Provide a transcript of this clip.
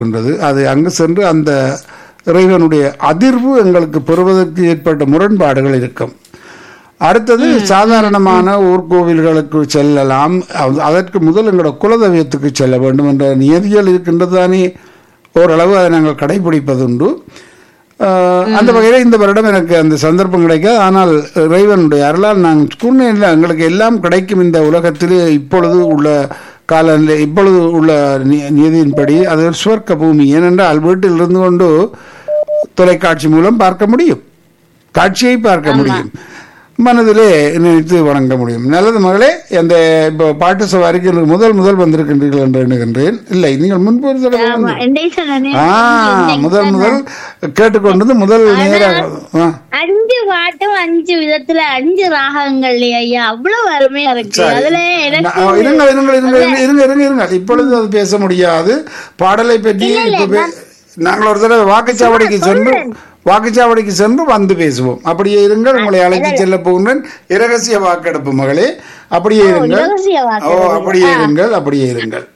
இருக்கின்றது அது அங்கு சென்று அந்த இறைவனுடைய அதிர்வு எங்களுக்கு பெறுவதற்கு ஏற்பட்ட முரண்பாடுகள் இருக்கும் அடுத்தது சாதாரணமான ஊர்கோவில்களுக்கு செல்லலாம் அது- அதற்கு முதல் எங்களோட குலதெய்வத்துக்கு செல்ல வேண்டும் என்ற நியதிகள் இருக்கின்றது தானே ஓரளவு அதை நாங்கள் கடைபிடிப்பதுண்டு ஆஹ், அந்த வகையில் இந்த வருடம் எனக்கு அந்த சந்தர்ப்பம் கிடைக்காது ஆனால் இறைவனுடைய அருளால் நான் கூர்மையில் எங்களுக்கு எல்லாம் கிடைக்கும் இந்த உலகத்திலே இப்பொழுது உள்ள காலநிலை இப்பொழுது உள்ள நி- நியதியின்படி அது ஒரு சுவர்க்க பூமி ஏனென்றால் வீட்டில் இருந்து கொண்டு தொலைக்காட்சி மூலம் பார்க்க முடியும் காட்சியை பார்க்க முடியும் மனதிலே நினைத்து வணங்க முடியும் நல்லது மகளே அந்த இப்போ பாட்டு சவாரிக்கு எனக்கு முதல் முதல் வந்திருக்கின்றீர்கள் என்று எண்ணுகின்றேன் இல்லை நீங்கள் முன்பு ஒரு தடவை வந்து- எந்த சொன்னேன் ஆ முதல் முதல் கேட்டுக்கொண்டது முதல் நேராக ஆ, அஞ்சு பாட்டும் அஞ்சு விதத்துல அஞ்சு ராகங்கள் ஐயா அவ்வளவு அருமையா இருக்கு அதுல எனக்கு நான் இருங்க இருங்க இருங்க இருங்க இருங்க இருங்க இருங்க இப்பொழுது அது பேச முடியாது பாடலை பற்றி இப்ப பே- நாங்கள் ஒரு தடவை வாக்குச்சாவடிக்கு சென்று வாக்குச்சாவடிக்கு சென்று வந்து பேசுவோம் அப்படியே இருங்கள் உங்களை அழைத்து செல்ல போகின்றேன் இரகசிய வாக்கெடுப்பு மகளே அப்படியே இருங்கள் இரகசிய ஓ அப்படியே இருங்கள் அப்படியே இருங்கள்